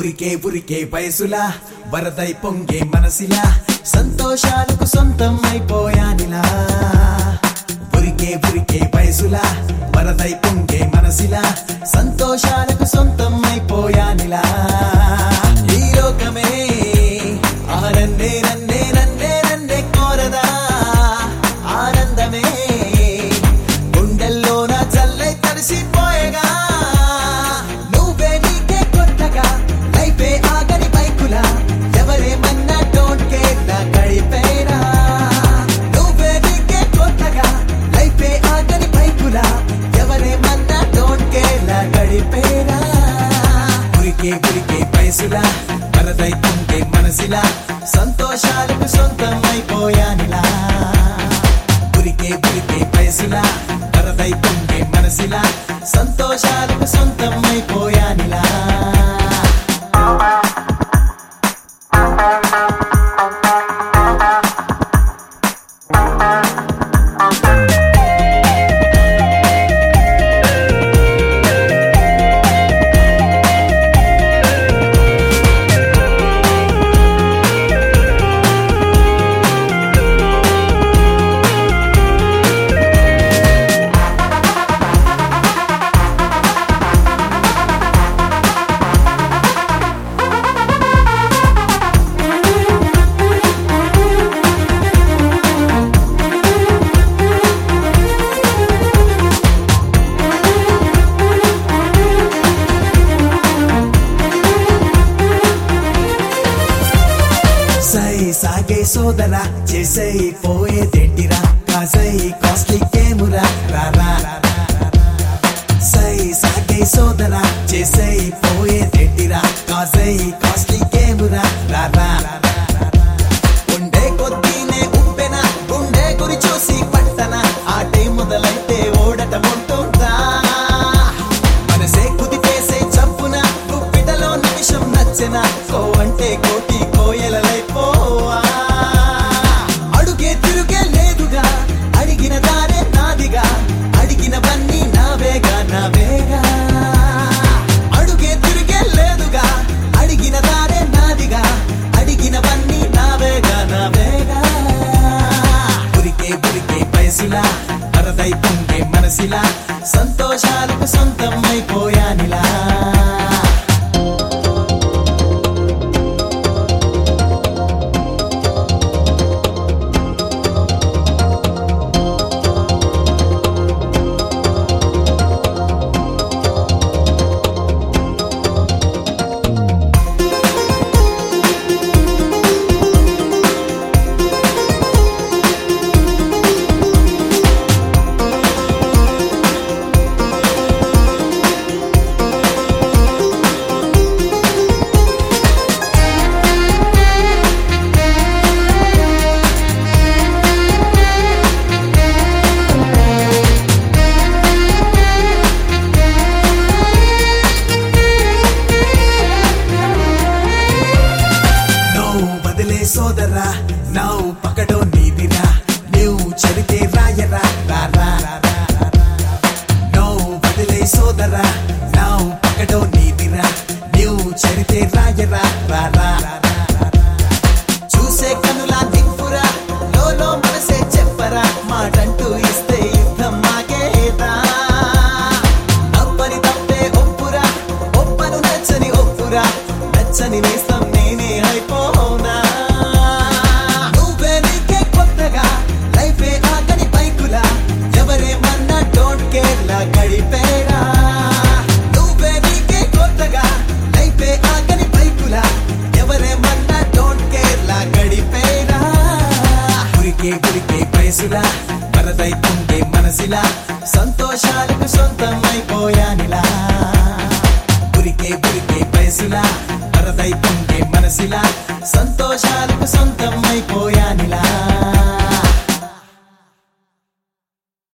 ఉరికే ఉరికే వయసులా వరదై పొంగే మనసిలా సంతోషాలకు సొంతం అయిపోయానిలా ఉరికే ఉరికే వయసులా వరదై పొంగే మనసిలా సంతోషాలకు సొంతం అయిపోయానిలా ఈ లోకమే ఆనందే నన్నే నన్నే నన్నే కోరదా ఆనందమే గుండెల్లోన చల్లై తడిసిపోయేగా నువ్వే నీకే కొత్తగా లైఫే ఆగని బైకులా ఎవరేమన్నా డోంట్ కేర్ నా గడిపేరా నువ్వే నీకే కొత్తగా లైఫే ఆగని బైకులా ఎవరేమన్నా డోంట్ కేర్ నా గడిపేరా ఉరికే ఉరికే పైసులా వరదై పొంగే మనసిలా సంతోషాలకు సొంతం అయిపోయానిలా ఉరికే ఉరికే పైసులా వరదై పొంగే మనసిలా సంతోషాలకు సొంతం అయిపోయానిలా సై సాగే సోదరా చేసై పోయేదేంటిరా కాసై కాస్ట్లీ కేమురా రారా సై సాగే సోదరా చేసై పోయేదేంటిరా కాసై కాస్ట్లీ కేమురా రారా ఉండే కొద్దీనే ఉప్పెన గుండె గురి చూసి పట్టన ఆటే మొదలైతే ఓడటం ఉంటుందా మనసే కుదిపేసే చప్పున గుప్పిటలో నిమిషం నచ్చిన కో అంటే కోటి కోయలైపోవా అడుగే తిరుగే లేదుగా అడిగిన దారే నాదిగా అడిగినవన్నీ నావేగా నావేగా అడుగే తిరిగే లేదుగా అడిగిన దారే నాదిగా అడిగినవన్నీ నావేగా నావేగా ఉరికే ఉరికే పైసులా వరదై పొంగే మనసిలా సంతోషాలకు సొంతం అయిపోయానిలా నువ్వు బదిలే సోదరా నవ్వు పకడో నీదిరా నువ్వు చెరితే రాయరా రారా నువ్వు బదిలే సోదరా నవ్వు పకడో నీదిరా నువ్వు చెరితే రాయరా రారా చూసే కనులా దిక్కురా లోలో మనసే చెప్పరా మాటంటూ ఇస్తే యుద్ధం మాగేదా తప్పని తప్పే ఒప్పురా ఒప్పను నచ్చని ఒప్పురా నచ్చని నేస్తం నేనే అయిపోనా నువ్వే నీకే కొత్తగా లైఫే ఆగని బైకులా ఎవరేమన్నా డోంట్ కేర్ లా గడిపేరా నువ్వే నీకే కొత్తగా లైఫే ఆగని బైకులా ఎవరేమన్నా డోంట్ కేర్ లా గడిపేరా ఉరికే ఉరికే పైసులా వరదై పొంగే మనసిలా సంతోషాలకు సొంతం అయిపోయానిలా ఉరికే ఉరికే పైసులా వరదై పొంగే మనసిలా